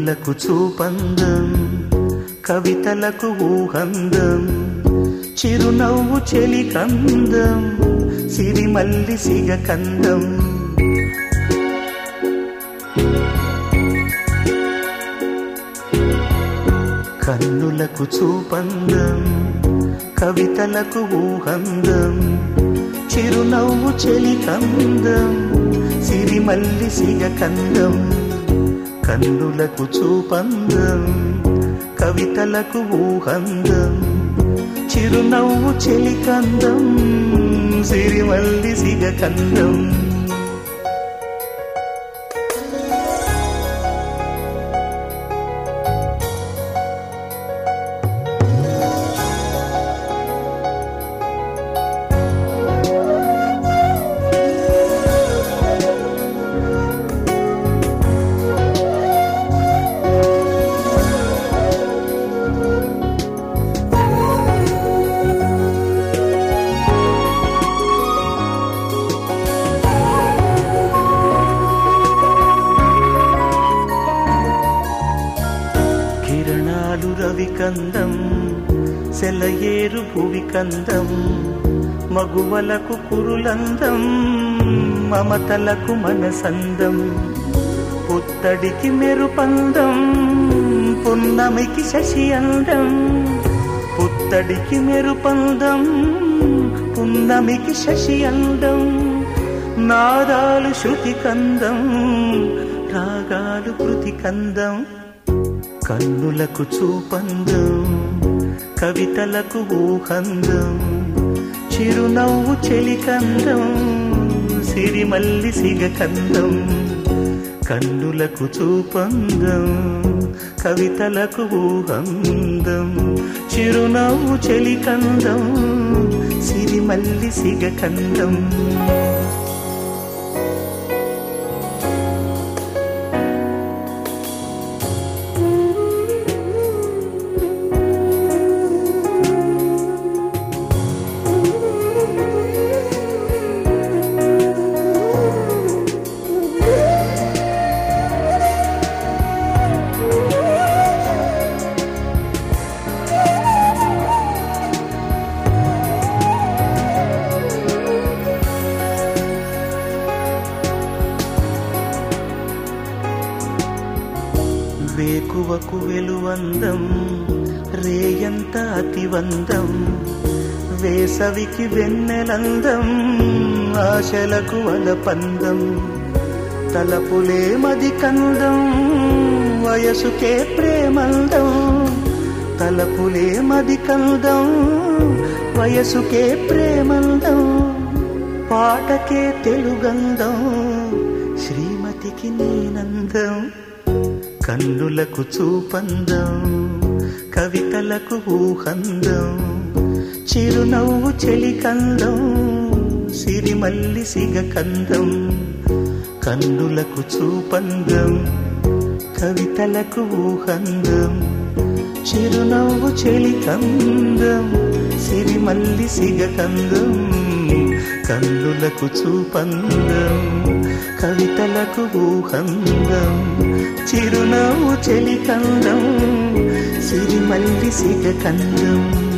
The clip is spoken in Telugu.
కన్నులకు చూపందం కవితలకు ఊహందం చిరునవ్వు చెలి కందం సిరిమల్లి సిగ కందం కన్నులకు చూపందం కవితలకు ఊహందం చిరునవ్వు చెలి కందం సిరిమల్లి సిగ కందం కన్నులకు చూపందం కవితలకు ఊహందం చిరునవ్వు చెలి కందం సిరిమల్లి సిగ కందం కిరణాలు రవి కందం సెలయేరు భువి కందం మగువలకు కురులందం మమతలకు మనసందం పుత్తడికి మెరుపందం పున్నమికి శశి అందం పుత్తడికి మెరుపందం పున్నమికి శశి అందం నాదాలు శృతి కందం రాగాలు కృతి కందం కన్నులకు చూపందం కవితలకు ఊహందం చిరునవ్వు చెలికందం సిరిమల్లి సిగ కందం కన్నులకు చూపందం కవితలకు ఊహందం చిరునవ్వు చెలికందం సిరిమల్లి సిగ కందం వేకువకు వెలువందం రేయంత అతివందం వేసవికి వెన్నెలందం ఆశలకు అలపందం తలపులే మది కందం వయసుకే ప్రేమందం తలపులే మది కందం వయసుకే ప్రేమందం పాటకే తెలుగందం శ్రీమతికి నేనందం కన్నులకు చూపందం కవితలకు ఊహందం చిరునవ్వు చెలికందం సిరిమల్లి సిగ కందం కన్నులకు చూపందం కవితలకు ఊహందం చిరునవ్వు చెలికందం సిరిమల్లి సిగ కందం కన్నులకు చూపందం కవితలకు ఊహందం చిరునవ్వు చెలికందం సిరిమల్లి సిగ కందం